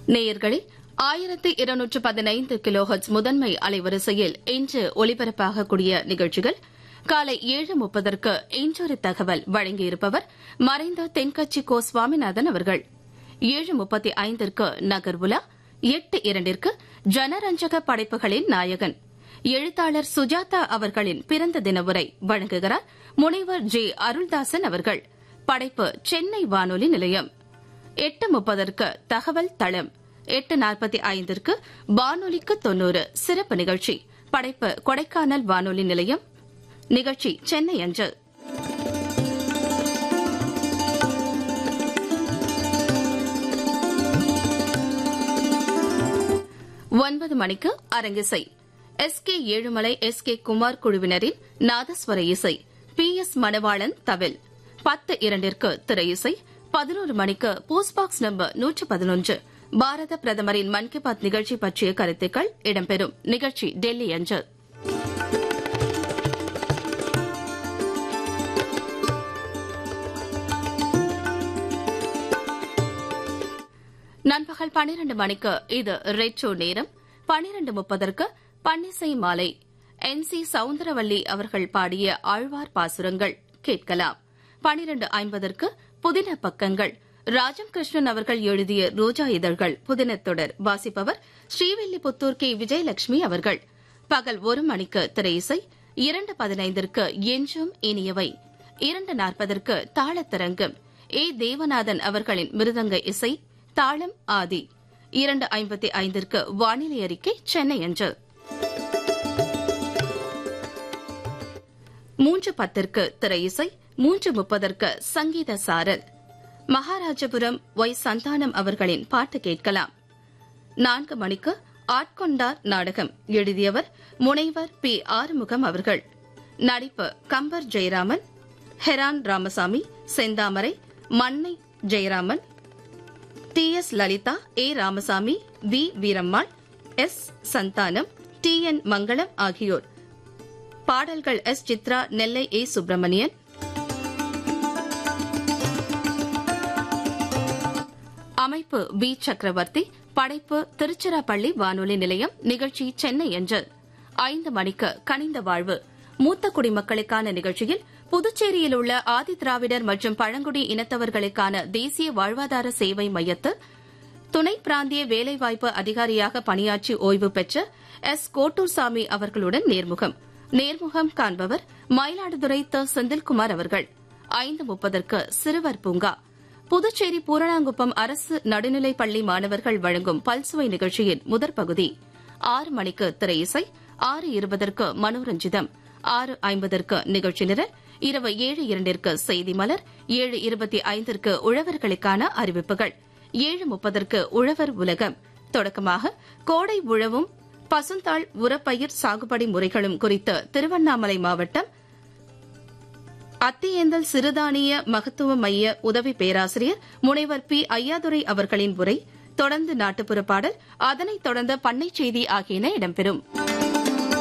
நேயர்களே ஆயிரத்து இருநூற்று பதினைந்து கிலோஹெட்ஸ் முதன்மை அலைவரிசையில் இன்று ஒலிபரப்பாகக்கூடிய நிகழ்ச்சிகள் காலை ஏழு முப்பதற்கு இன்றொரு தகவல் வழங்கியிருப்பவர் மறைந்த தென்கட்சி கோ சுவாமிநாதன் அவர்கள் ஏழு முப்பத்தி ஐந்திற்கு நகர்வுலா எட்டு இரண்டிற்கு ஜனரஞ்சக படைப்புகளின் நாயகன் எழுத்தாளர் சுஜாதா அவர்களின் பிறந்த தின உரை வழங்குகிறார் முனைவர் ஜே அருள்தாசன் அவர்கள் படைப்பு சென்னை வானொலி நிலையம் எட்டு முப்பதற்கு தகவல் தளம் எட்டு நாற்பத்தி ஐந்திற்கு வானொலிக்கு தொன்னூறு சிறப்பு நிகழ்ச்சி படைப்பு கொடைக்கானல் வானொலி நிலையம் நிகழ்ச்சி சென்னை அஞ்சல் ஒன்பது மணிக்கு அரங்கிசை S K Ezhumalai S K Kumar குழுவினரின் நாதஸ்வர இசை பி எஸ் மணவாளன் தவில் பத்து இரண்டிற்கு திரை இசை பதினோரு மணிக்கு போஸ்ட் பாக்ஸ் நம்பர் நூற்று பதினொன்று பாரத பிரதமரின் மன் கி பாத் நிகழ்ச்சி பற்றிய கருத்துக்கள் இடம்பெறும் நிகழ்ச்சி டெல்லி அஞ்சல் நண்பகல் பனிரண்டு மணிக்கு இது ரெட்ரோ நேரம் பனிரண்டு முப்பதற்கு பன்னிசை மாலை என் சி சவுந்தரவல்லி அவர்கள் பாடிய ஆழ்வார் பாசுரங்கள் கேட்கலாம் பனிரண்டு ஐம்பதற்கு புதின பக்கங்கள் ராஜம் கிருஷ்ணன் அவர்கள் எழுதிய ரோஜா இதழ்கள் புதினத் தொடர் வாசிப்பவர் ஸ்ரீவில்லிபுத்தூர் கே விஜயலட்சுமி அவர்கள் பகல் ஒரு மணிக்கு திரை இசை இரண்டு பதினைந்திற்கு என்றும் இனியவை இரண்டு நாற்பதற்கு தாளத்தரங்கம் ஏ தேவநாதன் அவர்களின் மிருதங்க இசை தாளம் ஆதி இரண்டு ஐம்பத்தி ஐந்திற்கு வானிலை அறிக்கை சென்னை அன்று மூன்று பத்திற்கு திரை இசை மூன்று முப்பதற்கு சங்கீத சாரல் மகாராஜபுரம் ஒய் சந்தானம் அவர்களின் பாட்டு கேட்கலாம் நான்கு மணிக்கு ஆட்கொண்டார் நாடகம் எழுதியவர் முனைவர் பி ஆறுமுகம் அவர்கள் நடிப்பு கம்பர் ஜெயராமன் ஹெரான் Ramasamy Senthamarai Mannai Jayaraman T S Lalitha A Ramasamy V Veerammal S Santhanam T N Mangalam ஆகியோர் பாடல்கள் எஸ் சித்ரா நெல்லை ஏ சுப்பிரமணியன் அமைப்பு வி சக்கரவர்த்தி படைப்பு திருச்சிராப்பள்ளி வானொலி நிலையம் நிகழ்ச்சி சென்னை என்று ஐந்து மணிக்கு கனிந்த வாழ்வு மூத்த குடிமக்களுக்கான நிகழ்ச்சியில் புதுச்சேரியில் உள்ள ஆதிதிராவிடர் மற்றும் பழங்குடி இனத்தவர்களுக்கான தேசிய வாழ்வாதார சேவை மையத்தில் துணை பிராந்திய வேலைவாய்ப்பு அதிகாரியாக பணியாற்றி ஓய்வு பெற்ற எஸ் கோட்டூர்சாமி அவர்களுடன் நேர்முகம் நேர்முகம் காண்பவர் மயிலாடுதுறை த செந்தில்குமார் அவர்கள் ஐந்து முப்பதற்கு சிறுவர் பூங்கா புதுச்சேரி பூரணாங்குப்பம் அரசு நடுநிலைப் பள்ளி மாணவர்கள் வழங்கும் பல்சுவை நிகழ்ச்சியின் முதற் பகுதி ஆறு மணிக்கு திரை இசை ஆறு இருபதற்கு மனோரஞ்சிதம் ஆறு ஐம்பதற்கு நிகழ்ச்சி நிரல் இரவு ஏழு இரண்டிற்கு செய்தி மலர் ஏழு இருபத்தி ஐந்திற்கு உழவர்களுக்கான அறிவிப்புகள் ஏழு முப்பதற்கு உழவர் உலகம் தொடக்கமாக கோடை உழவும் பசுந்தாள் உரப்பயிர் சாகுபடி முறைகளும் குறித்து திருவண்ணாமலை மாவட்டம் அத்தியேந்தல் சிறுதானிய மகத்துவ மைய உதவி பேராசிரியர் முனைவர் பி ஐயாதுரை அவர்களின் உரை தொடர்ந்து நாட்டுப்புற பாடல் அதனைத் தொடர்ந்து பண்ணை செய்தி ஆகியன இடம்பெறும்